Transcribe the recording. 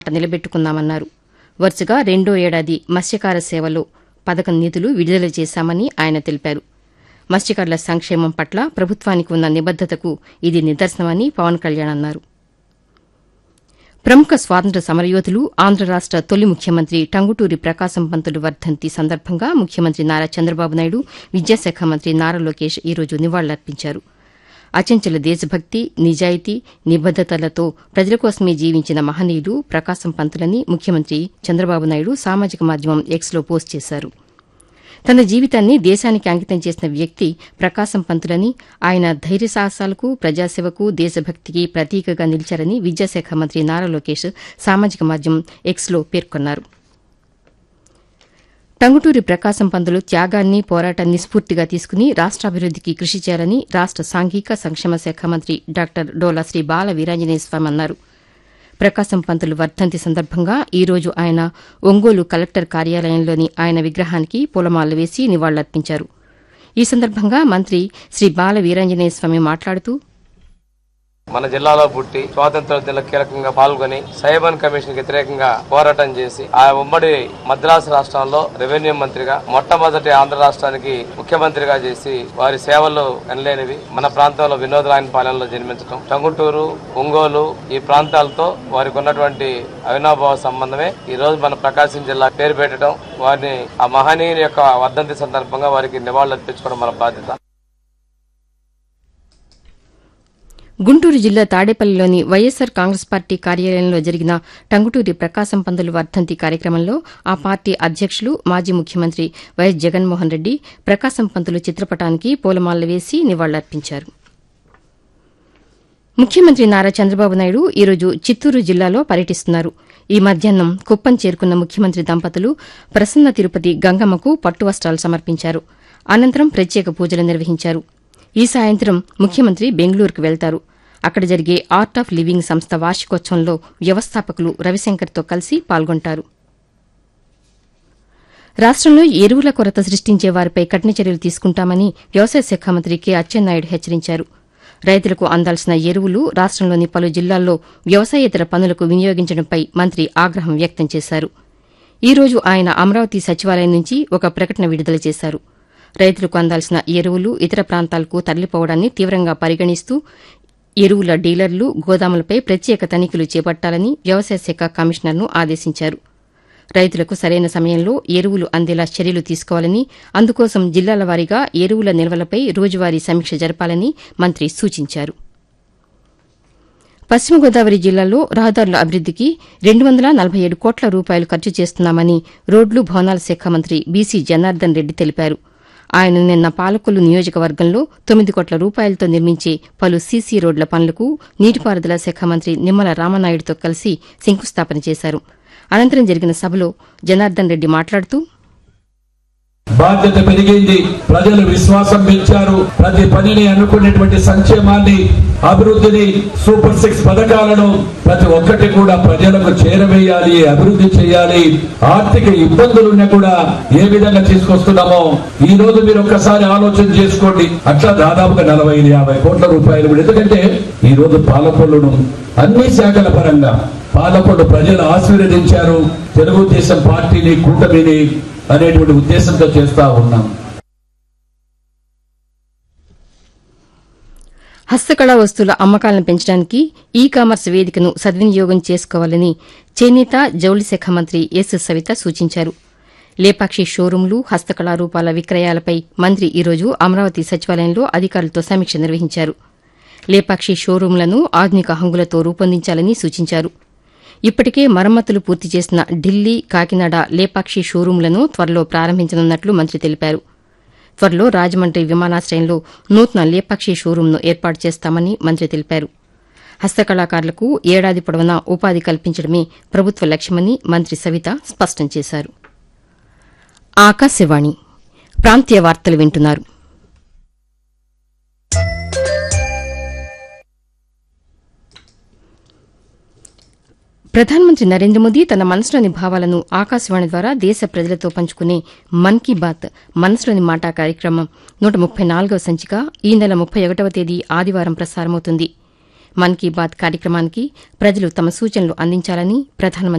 నిలబెట్టుకున్నామన్నారు వరుసగా రెండో ఏడాది మత్స్యకార సేవలో పథకం నిధులు విడుదల చేశామని ఆయన తెలిపారు మత్స్యకారుల సంక్షేమం పట్ల ప్రభుత్వానికి ఉన్న నిబద్దతకు ఇది నిదర్శనమని పవన్ కళ్యాణ్ అన్నారు ప్రముఖ స్వాతంత్ర సమరయోధులు ఆంధ్ర రాష్ట తొలి ముఖ్యమంత్రి టంగుటూరి ప్రకాశం పంతులు వర్ధంతి సందర్భంగా ముఖ్యమంత్రి నారా చంద్రబాబు నాయుడు విద్యాశాఖ మంత్రి నారా లోకేష్ ఈ రోజు నివాళులర్పించారు అచంచల దేశభక్తి నిజాయితీ నిబద్దతలతో ప్రజల కోసమే జీవించిన మహనీయులు ప్రకాశం పంతులని ముఖ్యమంత్రి చంద్రబాబు నాయుడు సామాజిక మాధ్యమం ఎక్స్లో పోస్ట్ చేశారు తన జీవితాన్ని దేశానికి అంకితం చేసిన వ్యక్తి ప్రకాశం పంతులని ఆయన ధైర్య సాహసాలకు ప్రజాసేవకు దేశభక్తికి ప్రతీకగా నిలిచారని విద్యాశాఖ మంత్రి నారా లోకేష్ సామాజిక మాధ్యమం ఎక్స్లో పేర్కొన్నారు టంగుటూరి ప్రకాశం పంతులు త్యాగాన్ని పోరాటాన్ని స్ఫూర్తిగా తీసుకుని రాష్ట్రాభివృద్దికి కృషి చేయాలని రాష్ట సాంఘిక సంక్షేమ శాఖ మంత్రి డాక్టర్ డోలా శ్రీ బాల వీరాంజనేయ స్వామి అన్నారు ప్రకాశం పంతులు వర్ధంతి సందర్భంగా ఈ రోజు ఆయన ఒంగోలు కలెక్టర్ కార్యాలయంలోని ఆయన విగ్రహానికి పూలమాలలు వేసి నివాళులర్పించారు ఈ సందర్భంగా మంత్రి శ్రీ బాల వీరాంజనేయ స్వామి మాట్లాడుతూ మన జిల్లాలో పుట్టి స్వాతంత్రోద్యమంలో కీలకంగా పాల్గొని సైబన్ కమిషన్ వ్యతిరేకంగా పోరాటం చేసి ఆ ఉమ్మడి మద్రాసు రాష్ట్రంలో రెవెన్యూ మంత్రిగా మొట్టమొదటి ఆంధ్ర రాష్ట్రానికి ముఖ్యమంత్రిగా చేసి వారి సేవలు ఎనలేనివి మన ప్రాంతంలో వినోదరాయన పాలనలో జన్మించడం టంగుటూరు ఒంగోలు ఈ ప్రాంతాలతో వారికి ఉన్నటువంటి అవినాభావ సంబంధమే ఈ రోజు మన ప్రకాశం జిల్లా పేరు పెట్టడం వారిని ఆ మహనీయుని యొక్క వర్ధంతి సందర్భంగా వారికి నివాళులు అర్పించుకోవడం మన బాధ్యత గుంటూరు జిల్లా తాడేపల్లిలోని వైఎస్సార్ కాంగ్రెస్ పార్టీ కార్యాలయంలో జరిగిన టంగుటూరి ప్రకాశం పంతులు వర్ధంతి కార్యక్రమంలో ఆ పార్టీ అధ్యక్షులు మాజీ ముఖ్యమంత్రి వైఎస్ జగన్మోహన్ రెడ్డి ప్రకాశం పంతులు చిత్రపటానికి పూలమాలలు వేసి నివాళులర్పించారు ముఖ్యమంత్రి నారా చంద్రబాబు నాయుడు ఈరోజు చిత్తూరు జిల్లాలో పర్యటిస్తున్నారు ఈ మధ్యాహ్నం కుప్పం చేరుకున్న ముఖ్యమంత్రి దంపతులు ప్రసన్న తిరుపతి గంగమ్మకు పట్టు వస్త్రాలు సమర్పించారు అనంతరం ప్రత్యేక పూజలు నిర్వహించారు ఈ సాయంత్రం ముఖ్యమంత్రి బెంగళూరుకు వెళ్తారు అక్కడ జరిగే ఆర్ట్ ఆఫ్ లివింగ్ సంస్థ వార్షికోత్సవంలో వ్యవస్థాపకులు రవిశంకర్తో కలిసి పాల్గొంటారు రాష్టంలో ఎరువుల కొరత సృష్టించే వారిపై కఠిన చర్యలు తీసుకుంటామని వ్యవసాయ శాఖ మంత్రి కె అచ్చెన్నాయుడు హెచ్చరించారు రైతులకు అందాల్సిన ఎరువులు రాష్టంలోని పలు జిల్లాల్లో వ్యవసాయేతర పనులకు వినియోగించడంపై మంత్రి ఆగ్రహం వ్యక్తం చేశారు ఈ రోజు ఆయన అమరావతి సచివాలయం నుంచి ఒక ప్రకటన విడుదల చేశారు రైతులకు అందాల్సిన ఎరువులు ఇతర ప్రాంతాలకు తరలిపోవడాన్ని తీవ్రంగా పరిగణిస్తూ ఎరువుల డీలర్లు గోదాములపై ప్రత్యేక తనిఖీలు చేపట్టాలని వ్యవసాయ శాఖ కమిషనర్ను ఆదేశించారు రైతులకు సరైన సమయంలో ఎరువులు అందేలా చర్యలు తీసుకోవాలని అందుకోసం జిల్లాల వారీగా ఎరువుల నిల్వలపై రోజువారీ సమీక్ష జరపాలని మంత్రి సూచించారు పశ్చిమ గోదావరి జిల్లాలో రహదారుల అభివృద్దికి రెండు వందల నలభై ఏడు కోట్ల రూపాయలు ఖర్చు చేస్తున్నామని రోడ్లు భవనాల శాఖ మంత్రి బీసీ జనార్దన్ రెడ్డి తెలిపారు ఆయన నిన్న పాలకొల్లు నియోజకవర్గంలో తొమ్మిది కోట్ల రూపాయలతో నిర్మించే పలు సీసీ రోడ్ల పనులకు నీటిపారుదల శాఖ మంత్రి నిమ్మల రామనాయుడుతో కలిసి శంకుస్థాపన చేశారు అనంతరం జరిగిన సభలో జనార్దన్ రెడ్డి మాట్లాడుతూ బాధ్యత పెరిగింది ప్రజలు విశ్వాసం పెంచారు ప్రతి పనిని అనుకునేటువంటి సంక్షేమాన్ని అభివృద్ధిని సూపర్ సిక్స్ పథకాలను ప్రతి ఒక్కటి కూడా ప్రజలకు చేరవేయాలి అభివృద్ధి చేయాలి ఆర్థిక ఇబ్బందులున్నా కూడా ఏ విధంగా తీసుకొస్తున్నామో ఈ రోజు మీరు ఒక్కసారి ఆలోచన చేసుకోండి అట్లా దాదాపుగా నలభై ఐదు యాభై కోట్ల రూపాయలు కూడా. ఎందుకంటే ఈ రోజు పాలకొల్లును అన్ని శాఖల పరంగా పాలకొల్లు ప్రజలు ఆశీర్వదించారు తెలుగుదేశం పార్టీని కూటమిని అనేటువంటి ఉద్దేశంతో చేస్తా ఉన్నాం హస్తకళా వస్తువుల అమ్మకాలను పెంచడానికి ఈ కామర్స్ వేదికను సద్వినియోగం చేసుకోవాలని చేనేత జౌళి శాఖ మంత్రి ఎస్ సవిత సూచించారు లేపాక్షి షోరూంలు హస్తకళా రూపాల విక్రయాలపై మంత్రి ఈరోజు అమరావతి సచివాలయంలో అధికారులతో సమీక్ష నిర్వహించారు లేపాక్షి షోరూంలను ఆధునిక హంగులతో రూపొందించాలని సూచించారు ఇప్పటికే మరమ్మతులు పూర్తి చేసిన ఢిల్లీ కాకినాడ లేపాక్షి షోరూంలను త్వరలో ప్రారంభించనున్నట్లు మంత్రి తెలిపారు త్వరలో రాజమండ్రి విమానాశ్రయంలో నూతన లేపాక్షి షోరూంను ఏర్పాటు చేస్తామని మంత్రి తెలిపారు హస్తకళాకారులకు ఏడాది పొడవునా ఉపాధి కల్పించడమే ప్రభుత్వ లక్ష్యమని మంత్రి సవిత స్పష్టం చేశారు ఆకాశవాణి ప్రాంతీయ వార్తలు వింటున్నారు ప్రధానమంత్రి నరేంద్ర మోదీ తన మనసులోని భావాలను ఆకాశవాణి ద్వారా దేశ ప్రజలతో పంచుకునే మన్ కీ బాత్ మనసులోని మాట కార్యక్రమం నూట ముప్పై నాలుగవ సంచిక ఈ నెల ముప్పై ఒకటవ తేదీ ఆదివారం ప్రసారమవుతుంది మన్ కీ బాత్ కార్యక్రమానికి ప్రజలు తమ సూచనలు అందించాలని ప్రధానమంత్రి